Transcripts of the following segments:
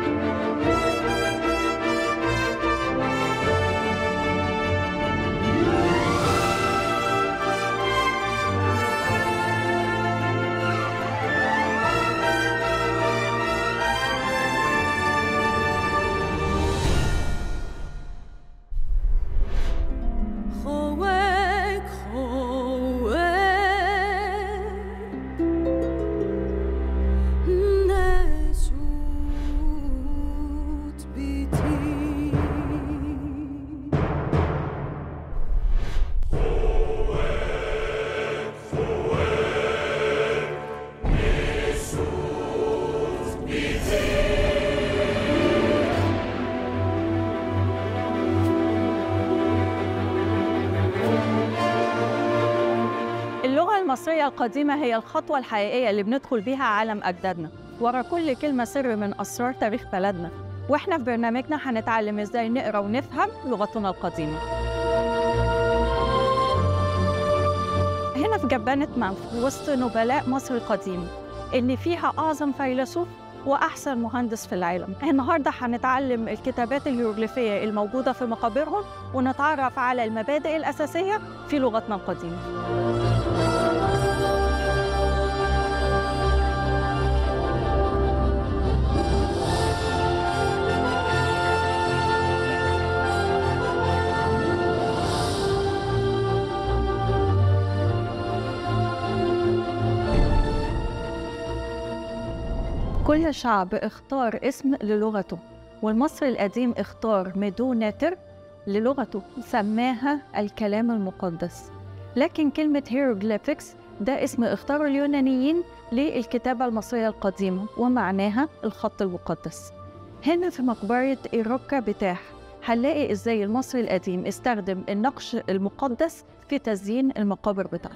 خوک خوک نسوت بیتی اللغة المصرية القديمة هي الخطوة الحقيقية اللي بندخل بيها عالم أجدادنا ورا كل كلمة سر من أسرار تاريخ بلدنا وإحنا في برنامجنا هنتعلم إزاي نقرأ ونفهم لغتنا القديمة هنا في جبانة منف وسط نبلاء مصر القديم اللي فيها أعظم فيلسوف وأحسن مهندس في العالم النهاردة هنتعلم الكتابات الهيروغليفية الموجودة في مقابرهم ونتعرف على المبادئ الأساسية في لغتنا القديمة كل شعب اختار اسم للغته والمصري القديم اختار ميدوناتر للغته سماها الكلام المقدس لكن كلمة هيروغليفكس ده اسم اختاره اليونانيين للكتابة المصرية القديمة ومعناها الخط المقدس هنا في مقبرة إيروكا بتاح هنلاقي ازاي المصري القديم استخدم النقش المقدس في تزيين المقابر بتاعته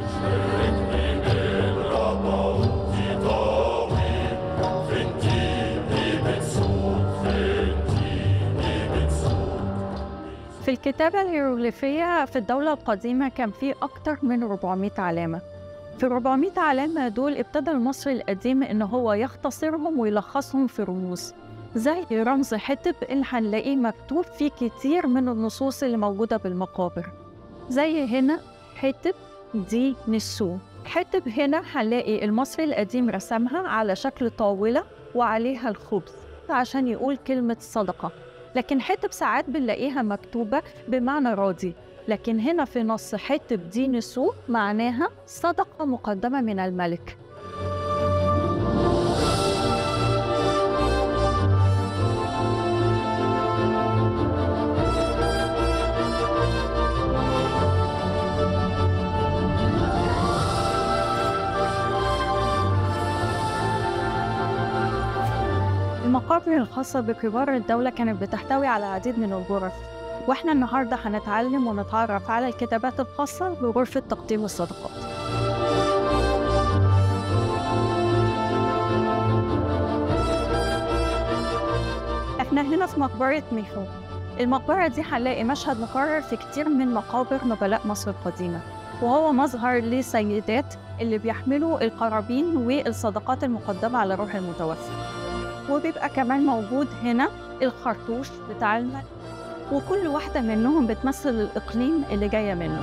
في الكتابة الهيروغليفية في الدولة القديمة كان في أكتر من 400 علامة في 400 علامة دول ابتدى المصري القديم إن هو يختصرهم ويلخصهم في رموز زي رمز حتب اللي هنلاقيه مكتوب فيه كتير من النصوص اللي موجودة بالمقابر زي هنا حتب دي نسو حتب هنا هنلاقي المصري القديم رسمها على شكل طاولة وعليها الخبز عشان يقول كلمة صدقة لكن حتب ساعات بنلاقيها مكتوبة بمعنى راضي لكن هنا في نص حتب دي نسو معناها صدقة مقدمة من الملك المقابر الخاصة بكبار الدولة كانت بتحتوي على العديد من الغرف واحنا النهاردة هنتعلم ونتعرف على الكتابات الخاصة بغرفة تقديم الصدقات احنا هنا في مقبرة ميخو المقبرة دي هنلاقي مشهد مكرر في كتير من مقابر نبلاء مصر القديمة وهو مظهر لسيدات اللي بيحملوا القرابين والصدقات المقدمة على روح المتوفى وبيبقى كمان موجود هنا الخرطوش بتاع الملك وكل واحدة منهم بتمثل الإقليم اللي جاية منه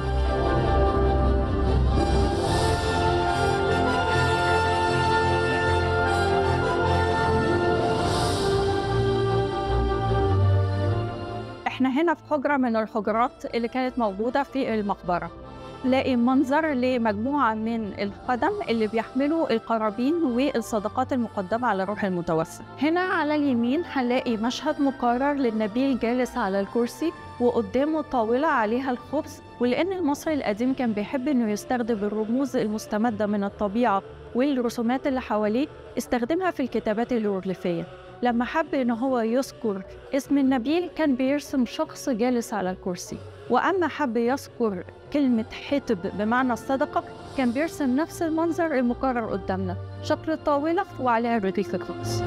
احنا هنا في حجرة من الحجرات اللي كانت موجودة في المقبرة نلاقي منظر لمجموعة من الخدم اللي بيحملوا القرابين والصدقات المقدمة على روح المتوفى هنا على اليمين هنلاقي مشهد مكرر للنبي جالس على الكرسي وقدامه طاولة عليها الخبز ولأن المصري القديم كان بيحب إنه يستخدم الرموز المستمدة من الطبيعة والرسومات اللي حواليه استخدمها في الكتابات الهيروغليفية لما حب إن هو يذكر اسم النبي كان بيرسم شخص جالس على الكرسي وأما حب يذكر كلمة حتب بمعنى الصدقة كان بيرسم نفس المنظر المكرر قدامنا شكل الطاولة وعليها رغيف الخبز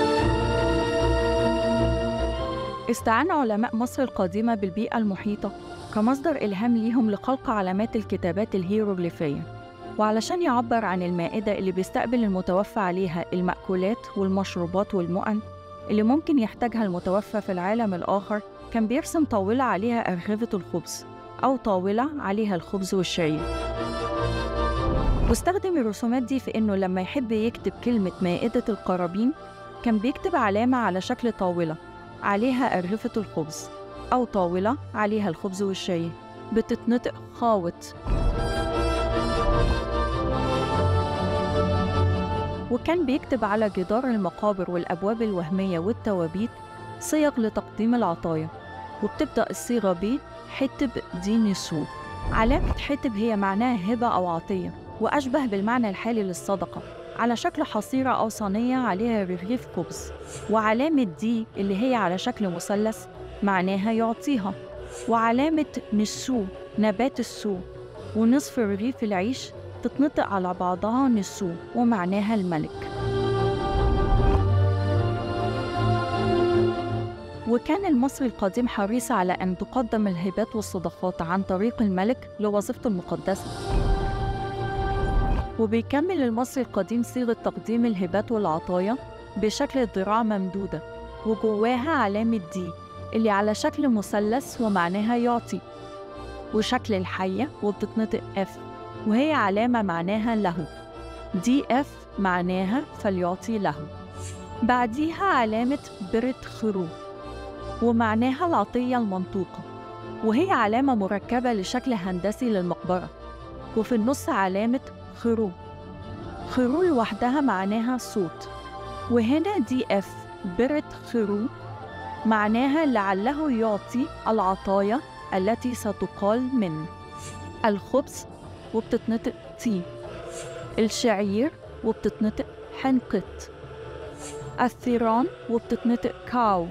استعان علماء مصر القديمة بالبيئة المحيطة كمصدر إلهام ليهم لخلق علامات الكتابات الهيروغليفية وعلشان يعبر عن المائدة اللي بيستقبل المتوفى عليها المأكولات والمشروبات والمؤن اللي ممكن يحتاجها المتوفى في العالم الآخر كان بيرسم طاولة عليها أرغفة الخبز أو طاولة عليها الخبز والشعير واستخدم الرسومات دي في إنه لما يحب يكتب كلمة مائدة القرابين كان بيكتب علامة على شكل طاولة عليها أرغفة الخبز أو طاولة عليها الخبز والشعير بتتنطق خاوط وكان بيكتب على جدار المقابر والأبواب الوهمية والتوابيت صيغ لتقديم العطايا وبتبدأ الصيغة ب حتب دي نسو علامة حتب هي معناها هبة أو عطية وأشبه بالمعنى الحالي للصدقة على شكل حصيرة أو صينية عليها رغيف خبز وعلامة دي اللي هي على شكل مثلث معناها يعطيها وعلامة نسو نبات السو ونصف رغيف العيش تتنطق على بعضها نسو ومعناها الملك وكان المصري القديم حريص على أن تقدم الهبات والصدقات عن طريق الملك لوظيفته المقدسة وبيكمل المصري القديم صيغة تقديم الهبات والعطايا بشكل ذراع ممدودة وجواها علامة دي اللي على شكل مثلث ومعناها يعطي وشكل الحية وبتتنطق اف وهي علامة معناها له دي اف معناها فليعطي له بعديها علامة برت خروج ومعناها العطية المنطوقة وهي علامة مركبة لشكل هندسي للمقبرة وفي النص علامة خرو خرو لوحدها معناها صوت وهنا دي اف برت خرو معناها لعله يعطي العطايا التي ستقال من الخبز وبتتنطق تي الشعير وبتتنطق حنقت الثيران وبتتنطق كاو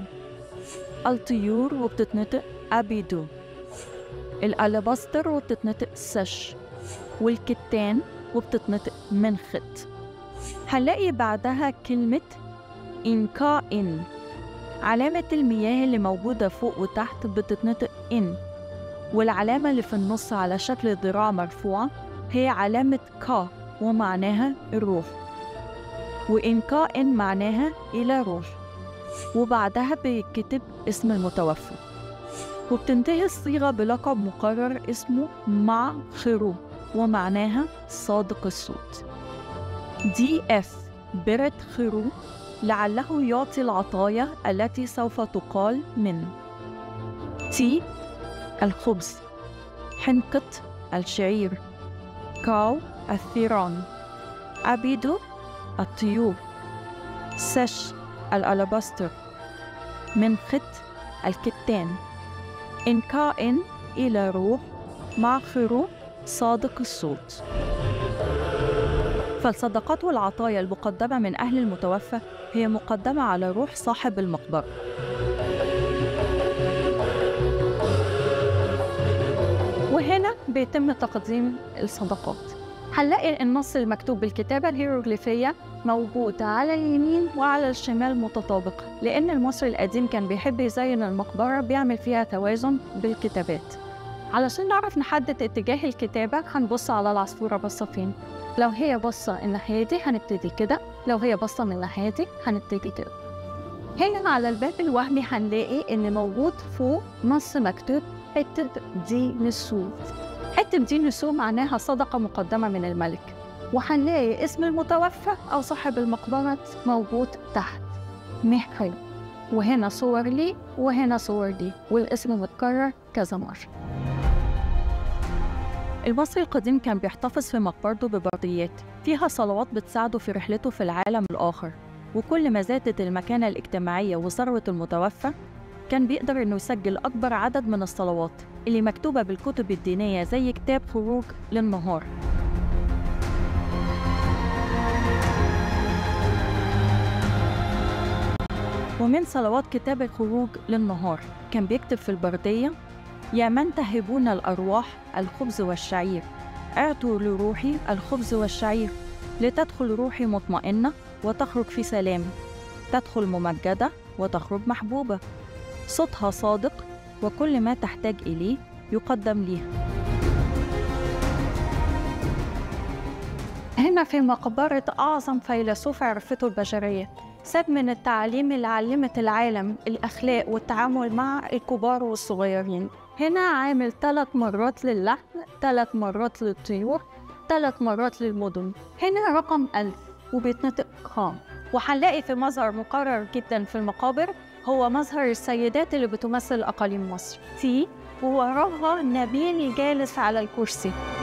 الطيور وبتتنطق أبيدو الألباستر وبتتنطق سش والكتان وبتتنطق منخت هنلاقي بعدها كلمة إنكا إن علامة المياه اللي موجودة فوق وتحت بتتنطق إن والعلامة اللي في النص على شكل ذراع مرفوعة هي علامة كا ومعناها الروح وإنكا إن معناها إلى روح وبعدها بيتكتب اسم المتوفى وبتنتهي الصيغة بلقب مقرر اسمه مع خرو ومعناها صادق الصوت دي اف برت خرو لعله يعطي العطايا التي سوف تقال من تي الخبز حنقة الشعير كاو الثيران أبيدو الطيور سش الألاباستر من خط الكتان إن كائن إلى روح مع خروج صادق الصوت فالصدقات والعطايا المقدمة من أهل المتوفى هي مقدمة على روح صاحب المقبرة وهنا بيتم تقديم الصدقات هنلاقي النص المكتوب بالكتابة الهيروغليفية موجود على اليمين وعلى الشمال متطابق لأن المصري القديم كان بيحب يزين المقبرة بيعمل فيها توازن بالكتابات علشان نعرف نحدد اتجاه الكتابة هنبص على العصفورة باصة فين لو هي باصة الناحية دي هنبتدي كده لو هي باصة من الناحية دي هنبتدي كده هنا على الباب الوهمي هنلاقي إن موجود فوق نص مكتوب حتة دي نسو حتة دي نسو معناها صدقة مقدمة من الملك وهنلاقي اسم المتوفى أو صاحب المقبرة موجود تحت محري وهنا صور لي وهنا صور لي والاسم متكرر كذا مرة المصري القديم كان بيحتفظ في مقبرته ببرديات فيها صلوات بتساعده في رحلته في العالم الآخر وكل ما زادت المكانة الاجتماعية وثروة المتوفى كان بيقدر إنه يسجل أكبر عدد من الصلوات اللي مكتوبة بالكتب الدينية زي كتاب خروج للنهار ومن صلوات كتاب الخروج للنهار كان بيكتب في البردية يا من تهبون الأرواح الخبز والشعير اعطوا لروحي الخبز والشعير لتدخل روحي مطمئنة وتخرج في سلام تدخل ممجدة وتخرج محبوبة صوتها صادق وكل ما تحتاج إليه يقدم ليها هنا في مقبرة أعظم فيلسوف عرفته البشرية ساب من التعاليم اللي علمت العالم الأخلاق والتعامل مع الكبار والصغيرين هنا عامل ثلاث مرات للحن ثلاث مرات للطيور ثلاث مرات للمدن هنا رقم ألف وبيتنطق خام وهنلاقي في مظهر مقرر جدا في المقابر هو مظهر السيدات اللي بتمثل أقاليم مصر تي ووراها نبيل جالس على الكرسي